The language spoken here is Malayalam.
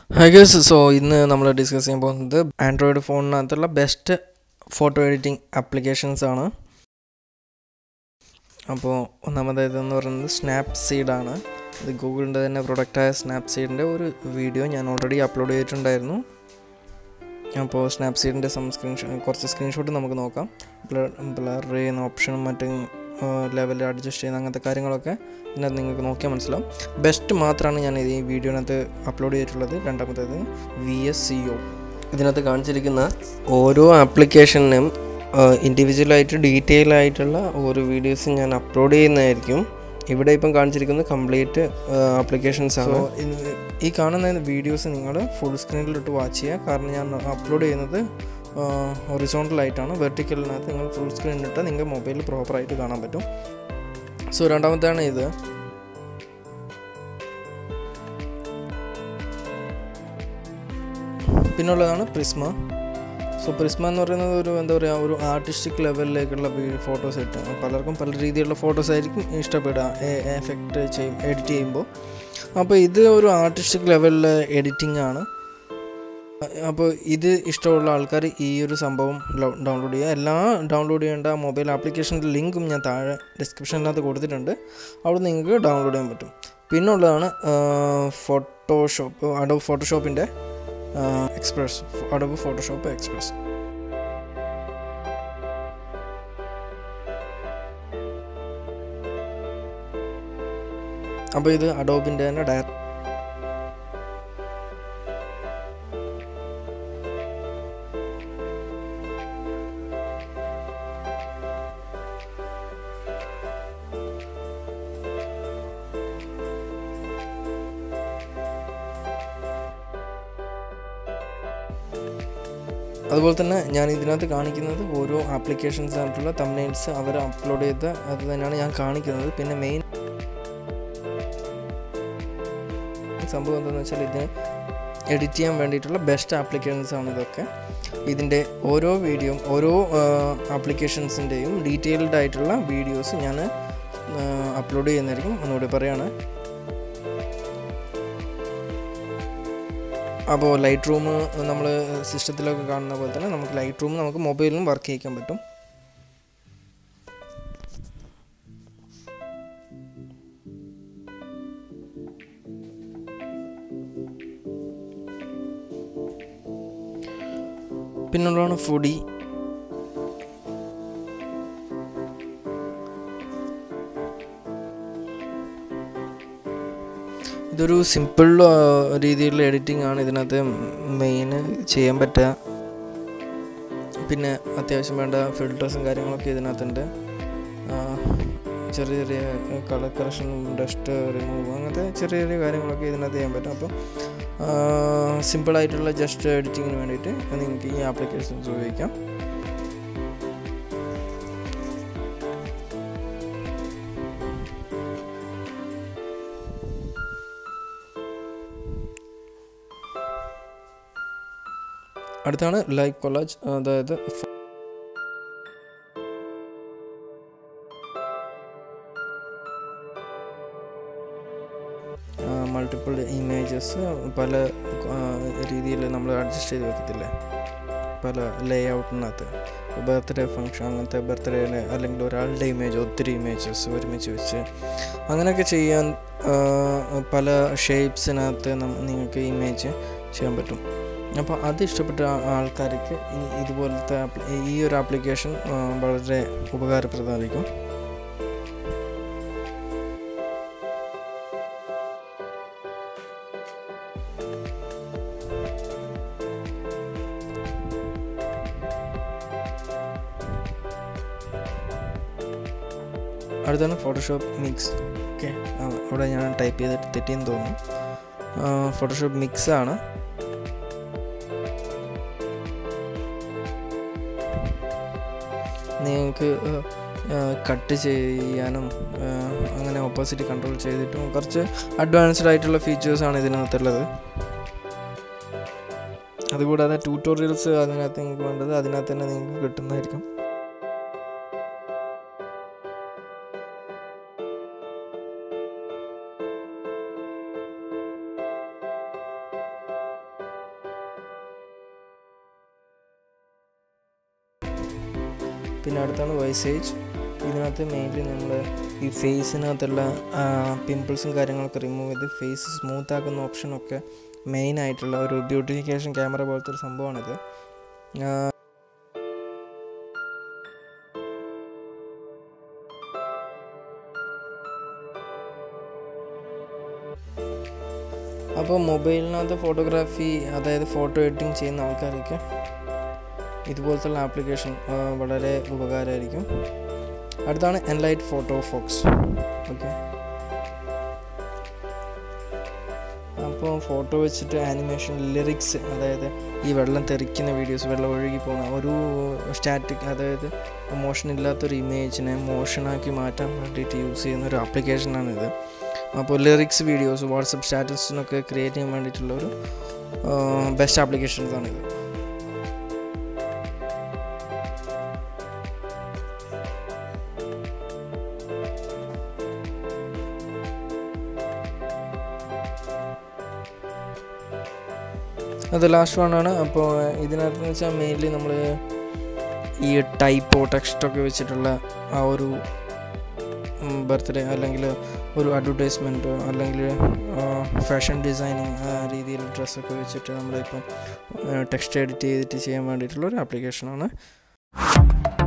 ഹായ് ഗേഴ്സ് സോ ഇന്ന് നമ്മൾ ഡിസ്കസ് ചെയ്യാൻ പോകുന്നത് ആൻഡ്രോയിഡ് ഫോണിനകത്തുള്ള ബെസ്റ്റ് ഫോട്ടോ എഡിറ്റിംഗ് ആപ്ലിക്കേഷൻസ് ആണ് അപ്പോൾ ഒന്നാമതായതെന്ന് പറയുന്നത് സ്നാപ്പ് സീഡാണ് ഇത് ഗൂഗിളിൻ്റെ തന്നെ പ്രൊഡക്റ്റായ സ്നാപ്പ് സീഡിൻ്റെ ഒരു വീഡിയോ ഞാൻ ഓൾറെഡി അപ്ലോഡ് ചെയ്തിട്ടുണ്ടായിരുന്നു അപ്പോൾ സ്നാപ്പ് സീഡിൻ്റെ സം സ്ക്രീൻഷോ കുറച്ച് സ്ക്രീൻഷോട്ട് നമുക്ക് നോക്കാം ബ്ലർ ചെയ്യുന്ന ഓപ്ഷനും മറ്റും ലെവൽ അഡ്ജസ്റ്റ് ചെയ്യുന്ന അങ്ങനത്തെ കാര്യങ്ങളൊക്കെ ഇതിനകത്ത് നിങ്ങൾക്ക് നോക്കിയാൽ മനസ്സിലാവും ബെസ്റ്റ് മാത്രമാണ് ഞാൻ ഈ വീഡിയോനകത്ത് അപ്ലോഡ് ചെയ്തിട്ടുള്ളത് രണ്ടാമത്തേത് വി എസ് സി ഒ ഇതിനകത്ത് കാണിച്ചിരിക്കുന്ന ഓരോ ആപ്ലിക്കേഷനും ഇൻഡിവിജ്വലായിട്ട് ഡീറ്റെയിൽ ആയിട്ടുള്ള ഓരോ വീഡിയോസും ഞാൻ അപ്ലോഡ് ചെയ്യുന്നതായിരിക്കും ഇവിടെ ഇപ്പം കാണിച്ചിരിക്കുന്നത് കംപ്ലീറ്റ് ആപ്ലിക്കേഷൻസ് ആണ് ഈ കാണുന്ന വീഡിയോസ് നിങ്ങൾ ഫുൾ സ്ക്രീനിലിട്ട് വാച്ച് ചെയ്യുക കാരണം ഞാൻ അപ്ലോഡ് ചെയ്യുന്നത് ഹൊറിസോണ്ടലായിട്ടാണ് വെർട്ടിക്കലിനകത്ത് നിങ്ങൾ ഫുൾ സ്ക്രീനിലിട്ട് നിങ്ങൾക്ക് മൊബൈലിൽ പ്രോപ്പറായിട്ട് കാണാൻ പറ്റും സോ രണ്ടാമത്താണ് ഇത് പിന്നുള്ളതാണ് പ്രിസ്മ സോ പ്രിസ്മ എന്ന് പറയുന്നത് ഒരു എന്താ പറയുക ഒരു ആർട്ടിസ്റ്റിക് ലെവലിലേക്കുള്ള ഫോട്ടോസ് ഇട്ട് പലർക്കും പല രീതിയിലുള്ള ഫോട്ടോസ് ആയിരിക്കും ഇഷ്ടപ്പെടുക എഫക്റ്റ് ചെയ്യും എഡിറ്റ് ചെയ്യുമ്പോൾ അപ്പോൾ ഇത് ഒരു ആർട്ടിസ്റ്റിക് ലെവലിൽ എഡിറ്റിംഗ് ആണ് അപ്പോൾ ഇത് ഇഷ്ടമുള്ള ആൾക്കാർ ഈ ഒരു സംഭവം ഡൗൺലോഡ് ചെയ്യുക എല്ലാ ഡൗൺലോഡ് ചെയ്യേണ്ട മൊബൈൽ ആപ്ലിക്കേഷൻ്റെ ലിങ്കും ഞാൻ താഴെ ഡിസ്ക്രിപ്ഷനിനകത്ത് കൊടുത്തിട്ടുണ്ട് അവിടെ നിങ്ങൾക്ക് ഡൗൺലോഡ് ചെയ്യാൻ പറ്റും പിന്നുള്ളതാണ് ഫോട്ടോഷോപ്പ് അഡോബ് ഫോട്ടോഷോപ്പിൻ്റെ എക്സ്പ്രസ് അഡോബ് ഫോട്ടോഷോപ്പ് എക്സ്പ്രസ് അപ്പോൾ ഇത് അഡോബിൻ്റെ തന്നെ ഡയറക്റ്റ് അതുപോലെ തന്നെ ഞാൻ ഇതിനകത്ത് കാണിക്കുന്നത് ഓരോ ആപ്ലിക്കേഷൻസ് ആയിട്ടുള്ള തമ്നെയിൽസ് അവർ അപ്ലോഡ് ചെയ്ത അത് തന്നെയാണ് ഞാൻ കാണിക്കുന്നത് പിന്നെ മെയിൻ സംഭവം എന്താണെന്ന് വെച്ചാൽ ഇതിന് എഡിറ്റ് ചെയ്യാൻ വേണ്ടിയിട്ടുള്ള ബെസ്റ്റ് ആപ്ലിക്കേഷൻസ് ആണ് ഇതൊക്കെ ഇതിൻ്റെ ഓരോ വീഡിയോ ഓരോ ആപ്ലിക്കേഷൻസിൻ്റെയും ഡീറ്റെയിൽഡ് ആയിട്ടുള്ള വീഡിയോസ് ഞാൻ അപ്ലോഡ് ചെയ്യുന്നതായിരിക്കും ഒന്നുകൂടി പറയാണ് അപ്പോൾ ലൈറ്റ് റൂം നമ്മൾ സിസ്റ്റത്തിലൊക്കെ കാണുന്ന പോലെ തന്നെ നമുക്ക് ലൈറ്റ് റൂം നമുക്ക് മൊബൈലിലും വർക്ക് ചെയ്യിക്കാൻ പറ്റും പിന്നുള്ളതാണ് ഫുഡി ഇതൊരു സിമ്പിൾ രീതിയിലുള്ള എഡിറ്റിംഗ് ആണ് ഇതിനകത്ത് മെയിൻ ചെയ്യാൻ പറ്റുക പിന്നെ അത്യാവശ്യം വേണ്ട ഫിൽറ്റേഴ്സും കാര്യങ്ങളൊക്കെ ഇതിനകത്തുണ്ട് ചെറിയ ചെറിയ കളർ കറക്ഷനും ഡസ്റ്റ് റിമൂവ് അങ്ങനത്തെ ചെറിയ ചെറിയ കാര്യങ്ങളൊക്കെ ഇതിനകത്ത് ചെയ്യാൻ പറ്റും അപ്പോൾ സിമ്പിളായിട്ടുള്ള ജസ്റ്റ് എഡിറ്റിങ്ങിന് വേണ്ടിയിട്ട് നിങ്ങൾക്ക് ഈ ആപ്ലിക്കേഷൻസ് ഉപയോഗിക്കാം അടുത്താണ് ലൈവ് കൊളാജ് അതായത് മൾട്ടിപ്പിൾ ഇമേജസ് പല രീതിയിൽ നമ്മൾ അഡ്ജസ്റ്റ് ചെയ്ത് വെക്കത്തില്ലേ പല ലേ ഔട്ടിനകത്ത് ബർത്ത്ഡേ ഫങ്ഷൻ അങ്ങനത്തെ ബർത്ത്ഡേ അല്ലെങ്കിൽ ഒരാളുടെ ഇമേജ് ഒത്തിരി ഇമേജസ് ഒരുമിച്ച് വെച്ച് അങ്ങനെയൊക്കെ ചെയ്യാൻ പല ഷേപ്സിനകത്ത് നിങ്ങൾക്ക് ഇമേജ് ചെയ്യാൻ പറ്റും അപ്പോൾ അത് ഇഷ്ടപ്പെട്ട ആൾക്കാർക്ക് ഇതുപോലത്തെ ഈ ഒരു ആപ്ലിക്കേഷൻ വളരെ ഉപകാരപ്രദമായിരിക്കും അടുത്താണ് ഫോട്ടോഷോപ്പ് മിക്സ് ഓക്കെ അവിടെ ഞാൻ ടൈപ്പ് ചെയ്തിട്ട് തെറ്റിയെന്ന് തോന്നുന്നു ഫോട്ടോഷോപ്പ് മിക്സ് ആണ് നിങ്ങൾക്ക് കട്ട് ചെയ്യാനും അങ്ങനെ ഓപ്പോസിറ്റ് കൺട്രോൾ ചെയ്തിട്ടും കുറച്ച് അഡ്വാൻസ്ഡ് ആയിട്ടുള്ള ഫീച്ചേഴ്സാണ് ഇതിനകത്തുള്ളത് അതുകൂടാതെ ട്യൂട്ടോറിയൽസ് അതിനകത്ത് നിങ്ങൾക്ക് വേണ്ടത് അതിനകത്ത് തന്നെ നിങ്ങൾക്ക് കിട്ടുന്നതായിരിക്കും പിന്നെ അടുത്താണ് വൈസേജ് ഇതിനകത്ത് മെയിൻലി നമ്മൾ ഈ ഫേസിനകത്തുള്ള പിമ്പിൾസും കാര്യങ്ങളൊക്കെ റിമൂവ് ചെയ്ത് ഫേസ് സ്മൂത്ത് ആക്കുന്ന ഓപ്ഷനൊക്കെ മെയിൻ ആയിട്ടുള്ള ഒരു ബ്യൂട്ടിഫിക്കേഷൻ ക്യാമറ പോലത്തെ ഒരു സംഭവമാണിത് ആ, അപ്പോൾ മൊബൈലിനകത്ത് ഫോട്ടോഗ്രാഫി അതായത് ഫോട്ടോ എഡിറ്റിംഗ് ചെയ്യുന്ന ആൾക്കാർക്ക് ഇതുപോലത്തുള്ള ആപ്ലിക്കേഷൻ വളരെ ഉപകാരമായിരിക്കും അടുത്താണ് എൻലൈറ്റ് ഫോട്ടോ ഫോക്സ് ഓക്കെ അപ്പോൾ ഫോട്ടോ വെച്ചിട്ട് ആനിമേഷൻ ലിറിക്സ് അതായത് ഈ വെള്ളം തെറിക്കുന്ന വീഡിയോസ് വെള്ളം ഒഴുകി പോകുന്ന ഒരു സ്റ്റാറ്റിക് അതായത് മോഷൻ ഇല്ലാത്തൊരു ഇമേജിനെ മോഷനാക്കി മാറ്റാൻ വേണ്ടിയിട്ട് യൂസ് ചെയ്യുന്ന ഒരു ആപ്ലിക്കേഷനാണിത് അപ്പോൾ ലിറിക്സ് വീഡിയോസ് വാട്സപ്പ് സ്റ്റാറ്റസിനൊക്കെ ക്രിയേറ്റ് ചെയ്യാൻ വേണ്ടിയിട്ടുള്ള ഒരു ബെസ്റ്റ് ആപ്ലിക്കേഷൻസ് ആണിത് അത് ലാസ്റ്റ് വൺ ആണ് അപ്പോൾ ഇതിനകത്ത് വെച്ചാൽ മെയിൻലി നമ്മൾ ഈ ടൈപ്പോ ടെക്സ്റ്റൊക്കെ വെച്ചിട്ടുള്ള ആ ഒരു ബർത്ത്ഡേ അല്ലെങ്കിൽ ഒരു അഡ്വർടൈസ്മെൻറ്റ് അല്ലെങ്കിൽ ഫാഷൻ ഡിസൈനിങ് ആ രീതിയിൽ ഡ്രസ്സൊക്കെ വെച്ചിട്ട് നമ്മളിപ്പം ടെക്സ്റ്റ് എഡിറ്റ് ചെയ്തിട്ട് ചെയ്യാൻ വേണ്ടിയിട്ടുള്ള ഒരു ആപ്ലിക്കേഷനാണ്